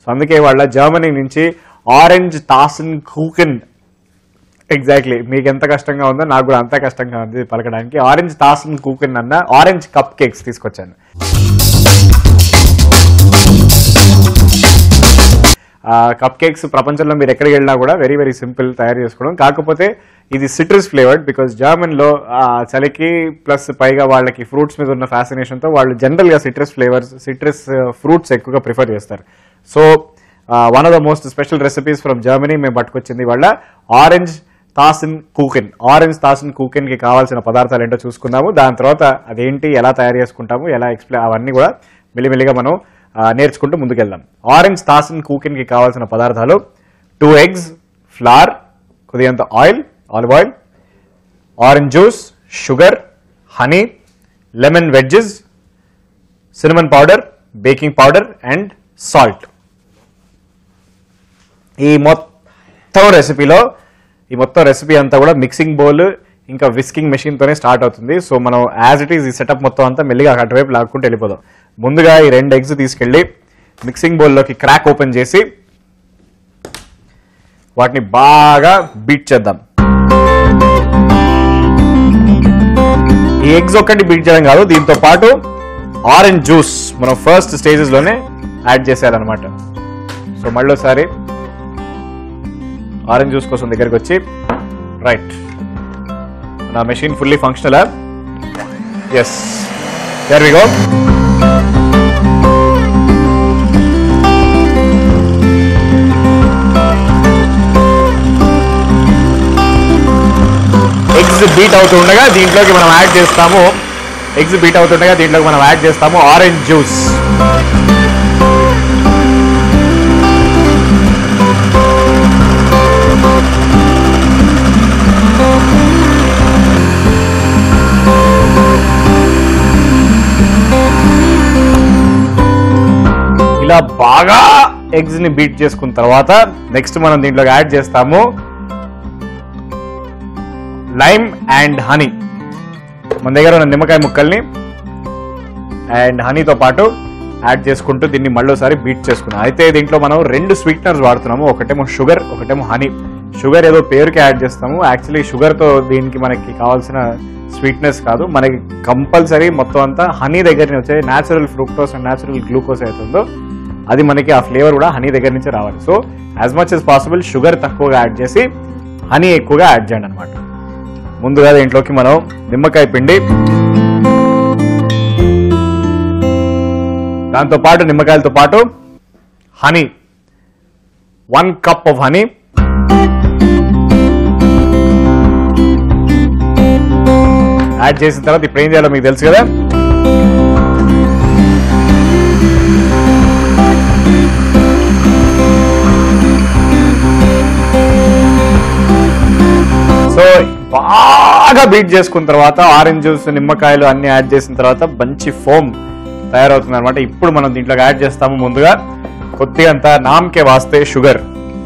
so అందుకే వాళ్ళ Germany నుంచి ఆరెంజ్ తాసన్ కూకెన్ ఎగ్జాక్ట్లీ మీకు ఎంత కష్టంగా ఉందో నాకు కూడా అంత కష్టంగా ఉంది పలకడానికి ఆరెంజ్ తాసన్ కూకెన్ అన్న ఆరెంజ్ కప్ కేక్స్ తీసుకొచ్చాను కప్ కేక్స్ ప్రపంచంలో మీరు ఎక్కడికి వెళ్ళినా కూడా వెరీ వెరీ సింపుల్ తయారు చేసుకోవడం కాకపోతే ఇది సిట్రస్ ఫ్లేవర్డ్ బికాస్ జర్మన్లో చలికి ప్లస్ పైగా వాళ్ళకి ఫ్రూట్స్ మీద ఉన్న ఫ్యాసినేషన్తో వాళ్ళు జనరల్గా సిట్రస్ ఫ్లేవర్స్ సిట్రస్ ఫ్రూట్స్ ఎక్కువగా ప్రిఫర్ చేస్తారు so one of the most special recipes from Germany మేము పట్టుకొచ్చింది వాళ్ళ ఆరెంజ్ తాసిన్ కూకెన్ ఆరెంజ్ తాసిన్ కూకెన్ కి కావాల్సిన పదార్థాలు ఏంటో చూసుకుందాము దాని తర్వాత అదేంటి ఎలా తయారు చేసుకుంటాము ఎలా ఎక్స్ప్లెయిన్ అవన్నీ కూడా మెల్లిమెల్లిగా మనం ఆ, నేర్చుకుంటూ ముందుకెళ్దాం ఆరెంజ్ తాసిన్ కూకెన్ కి కావాల్సిన పదార్థాలు టూ ఎగ్స్ ఫ్లార్ కొద్దిగంత oil olive oil orange juice sugar honey lemon wedges cinnamon powder baking powder and salt ఈ మొత్తం రెసిపీలో ఈ మొత్తం రెసిపీ అంతా కూడా మిక్సింగ్ బౌల్ ఇంకా విస్కింగ్ మెషిన్ తోనే స్టార్ట్ అవుతుంది సో మనం యాజ్ ఇట్ ఈస్ ఈ సెటప్ మొత్తం అంతా మెల్లిగా అటువైపు లాక్కుంటూ వెళ్ళిపోదాం ముందుగా ఈ రెండు ఎగ్స్ తీసుకెళ్ళి మిక్సింగ్ బౌల్లోకి క్రాక్ ఓపెన్ చేసి వాటిని బాగా బీట్ చేద్దాం ఈ ఎగ్స్ ఒక్కటి బీట్ చేయడం కాదు దీంతో పాటు ఆరెంజ్ జ్యూస్ మనం ఫస్ట్ స్టేజెస్ లోనే యాడ్ చేసేయాలన్నమాట సో మళ్ళీసారి ఆరెంజ్ జ్యూస్ కోసం దగ్గరికి వచ్చి రైట్ నా machine fully functional yes there we go eggs beat అవుతూ ఉండగా దీంట్లోకి మనం యాడ్ చేస్తాము ఎగ్స్ బీట్ అవుతుండగా దీంట్లోకి మనం యాడ్ చేస్తాము ఆరెంజ్ జ్యూస్ ఇలా బాగా ఎగ్స్ ని బీట్ చేసుకున్న తర్వాత నెక్స్ట్ మనం దీంట్లోకి యాడ్ చేస్తాము లైమ్ అండ్ హనీ మన దగ్గర ఉన్న నిమ్మకాయ ముక్కల్ని అండ్ హనీతో పాటు యాడ్ చేసుకుంటూ దీన్ని మళ్ళీసారి బీట్ చేసుకున్నాం అయితే దీంట్లో మనం రెండు స్వీట్నర్స్ వాడుతున్నాము ఒకటేమో షుగర్ ఒకటేమో హనీ షుగర్ ఏదో పేరుకి యాడ్ చేస్తాము యాక్చువల్లీ షుగర్తో దీనికి మనకి కావాల్సిన స్వీట్నెస్ కాదు మనకి కంపల్సరీ మొత్తం అంతా హనీ దగ్గర నుంచి వచ్చే natural fructose and natural glucose అవుతుందో అది మనకి ఆ ఫ్లేవర్ కూడా హనీ దగ్గర నుంచి రావాలి so as much as possible sugar తక్కువగా యాడ్ చేసి హనీ ఎక్కువగా యాడ్ చేయండి అనమాట ముందుగా దీంట్లోకి మనం నిమ్మకాయ పిండి దాంతో పాటు నిమ్మకాయలతో పాటు honey one cup of honey add చేసిన తర్వాత ఇప్పుడు ఏం చేయాలో మీకు తెలుసు కదా సో బాగా బీట్ చేసుకున్న తర్వాత ఆరెంజ్ జ్యూస్ నిమ్మకాయలు అన్ని యాడ్ చేసిన తర్వాత మంచి ఫోమ్ తయారవుతుంది అనమాట ఇప్పుడు మనం దీంట్లో యాడ్ చేస్తాము ముందుగా కొద్దిగా అంత నామ్కే వాస్తే sugar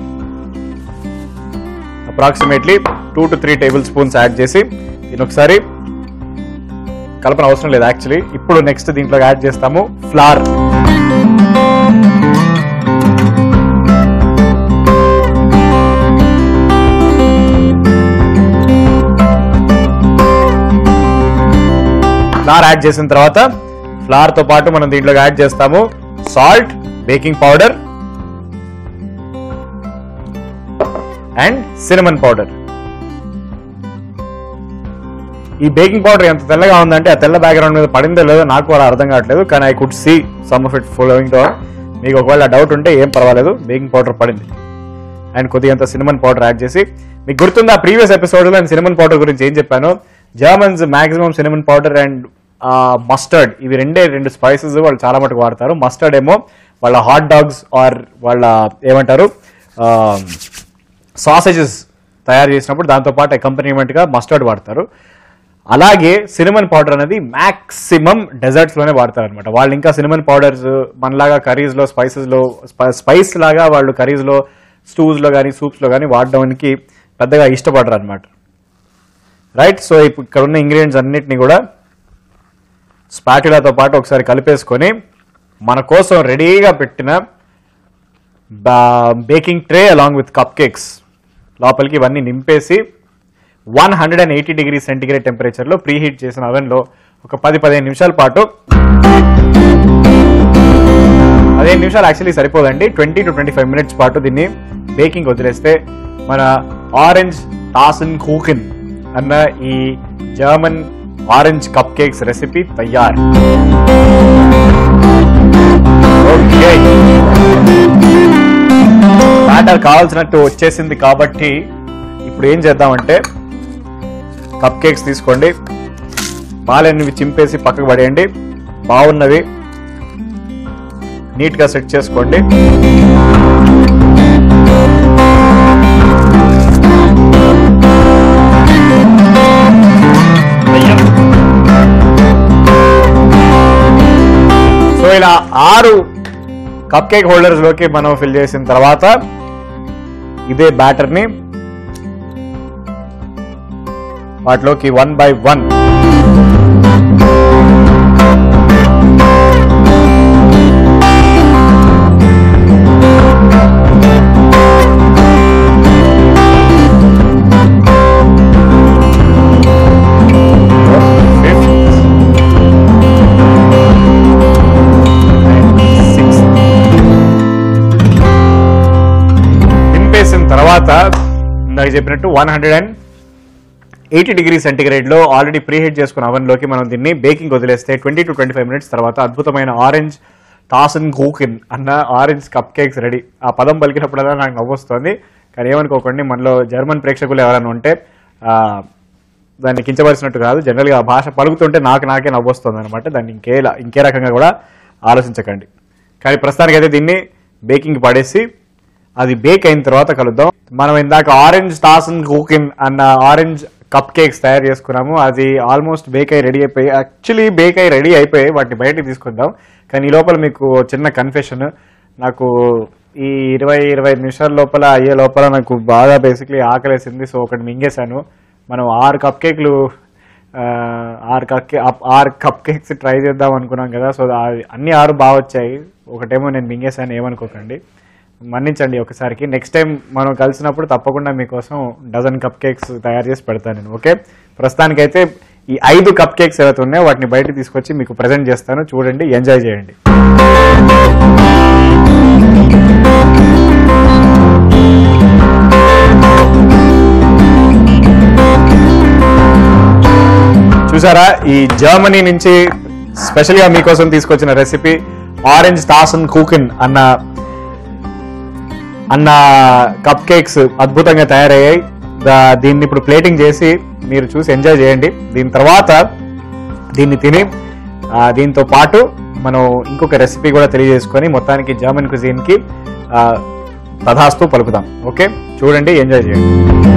approximately two to three tablespoons add చేసి దీని ఒకసారి కలపన అవసరం లేదు యాక్చువల్లీ ఇప్పుడు నెక్స్ట్ దీంట్లో యాడ్ చేస్తాము ఫ్లార్ ఫ్లార్ యాడ్ చేసిన తర్వాత ఫ్లార్ తో పాటు మనం దీంట్లో యాడ్ చేస్తాము salt baking powder and cinnamon powder ఈ బేకింగ్ పౌడర్ ఎంత తెల్లగా ఉందంటే ఆ తెల్ల బ్యాక్గ్రౌండ్ మీద పడిందో లేదో నాకు కూడా అర్థం కావట్లేదు కానీ I could see some of it following to మీకు ఒకవేళ డౌట్ ఉంటే ఏం పర్వాలేదు బేకింగ్ పౌడర్ పడింది అండ్ కొద్దిగంత సినిమన్ పౌడర్ యాడ్ చేసి మీకు గుర్తుందా ప్రీవియస్ ఎపిసోడ్ లో నేను సినిమన్ పౌడర్ గురించి ఏం చెప్పాను Germans maximum cinnamon powder and mustard ఇవి రెండే రెండు స్పైసెస్ వాళ్ళు చాలా మటుకు వాడతారు మస్టర్డ్ ఏమో వాళ్ళ హాట్ డాగ్స్ ఆర్ వాళ్ళ ఏమంటారు సాసేజెస్ తయారు చేసినప్పుడు దాంతో పాటు accompaniment గా మస్టర్డ్ వాడతారు అలాగే సినిమన్ పౌడర్ అనేది మాక్సిమం డెజర్ట్స్ లోనే వాడతారు అనమాట వాళ్ళు ఇంకా సినిమన్ పౌడర్స్ మనలాగా కర్రీస్ లో స్పైసెస్ లో స్పైస్ లాగా వాళ్ళు కర్రీస్ లో స్టూస్ లో కానీ సూప్స్ లో కానీ వాడడానికి పెద్దగా ఇష్టపడరు అనమాట రైట్ సో ఇప్పుడు ఇక్కడ ఉన్న ఇంగ్రీడియంట్స్ అన్నిటిని కూడా స్పాటిలాతో పాటు ఒకసారి కలిపేసుకొని మన కోసం రెడీగా పెట్టిన baking tray along with cupcakes లోపలికి ఇవన్నీ నింపేసి one hundred and eighty degree centigrade టెంపరేచర్లో ప్రీహీట్ చేసిన ఓవెన్లో ఒక పది పదిహేను నిమిషాల పాటు పదిహేను నిమిషాలు యాక్చువల్లీ సరిపోదండి twenty two twenty five minutes పాటు దీన్ని బేకింగ్ వదిలేస్తే మన ఆరెంజ్ టాసన్ కూకిన్ అన్న ఈ German orange cupcakes recipe తయారు ఓకే బ్యాటర్ కావాల్సినట్టు వచ్చేసింది కాబట్టి ఇప్పుడు ఏం చేద్దామంటే కప్ కేక్స్ తీసుకోండి బాలెన్నివి చింపేసి పక్కకు పడేయండి బాగున్నవి నీట్గా సెట్ చేసుకోండి సో ఇలా ఆరు కప్ కేక్ హోల్డర్స్ లోకి మనం ఫిల్ చేసిన తర్వాత ఇదే బ్యాటర్ ని వాటిలోకి వన్ బై వన్ నింపేసిన తర్వాత ఇందాక చెప్పినట్టు one hundred and eighty degree సెంటిగ్రేడ్లో ఆల్రెడీ ప్రీహీట్ చేసుకున్న అవన్లోకి మనం దీన్ని బేకింగ్ వదిలేస్తే twenty two twenty five minutes తర్వాత అద్భుతమైన ఆరెంజ్ టాసన్ కూకిన్ అన్న ఆరెంజ్ కప్ కేక్స్ రెడీ ఆ పదం పలికినప్పుడల్లా నాకు నవ్వొస్తుంది కానీ ఏమనుకోకండి మనలో జర్మన్ ప్రేక్షకులు ఎవరైనా ఉంటే ఆ, దాన్ని కించపరిచినట్టు కాదు జనరల్గా ఆ భాష పలుకుతుంటే నాకు నాకే నవ్వొస్తుంది అనమాట దాన్ని ఇంకేలా ఇంకే రకంగా కూడా ఆలోచించకండి కానీ ప్రస్తుతానికైతే దీన్ని బేకింగ్ పడేసి అది బేక్ అయిన తర్వాత కలుద్దాం మనం ఇందాక ఆరెంజ్ టాసన్ కుకిన్ అన్న ఆరెంజ్ కప్ కేక్స్ తయారు చేసుకున్నాము అది ఆల్మోస్ట్ బేక్ అయి రెడీ అయిపోయి యాక్చువల్లీ బేక్ అయి రెడీ అయిపోయి వాటిని బయటకు తీసుకుందాం కానీ ఈ లోపల మీకు చిన్న కన్ఫెషన్ నాకు ఈ ఇరవై ఇరవై ఐదు నిమిషాల లోపల అయ్యే లోపల నాకు బాగా బేసిక్లీ ఆకలేసింది సో ఒకటి మింగేశాను మనం ఆరు కప్ కేక్లు ఆ, ఆరు కప్ ఆరు కప్ కేక్స్ ట్రై చేద్దాం అనుకున్నాం కదా సో ఆ- అన్ని ఆరు బాగా వచ్చాయి ఒకటేమో నేను మింగేశాను ఏమనుకోకండి మన్నించండి ఒకసారికి నెక్స్ట్ టైం మనం కలిసినప్పుడు తప్పకుండా మీకోసం డజన్ కప్ కేక్స్ తయారు చేసి పెడతాను నేను ఓకే ప్రస్తుతానికైతే ఈ ఐదు కప్ కేక్స్ ఏవైతే ఉన్నాయో వాటిని బయట తీసుకొచ్చి మీకు ప్రజెంట్ చేస్తాను చూడండి ఎంజాయ్ చేయండి చూసారా ఈ జర్మనీ నుంచి స్పెషల్ గా మీకోసం తీసుకొచ్చిన రెసిపీ ఆరెంజ్ టాసన్ కూకిన్ అన్న అన్న కప్ కేక్స్ అద్భుతంగా తయారయ్యాయి దా- దీన్ని ఇప్పుడు ప్లేటింగ్ చేసి మీరు చూసి ఎంజాయ్ చేయండి దీని తర్వాత దీన్ని తిని ఆ, దీంతో పాటు మనం ఇంకొక రెసిపీ కూడా తెలియజేసుకొని మొత్తానికి జర్మన్ కుజీన్కి తథాస్తు పలుకుదాం ఓకే చూడండి ఎంజాయ్ చేయండి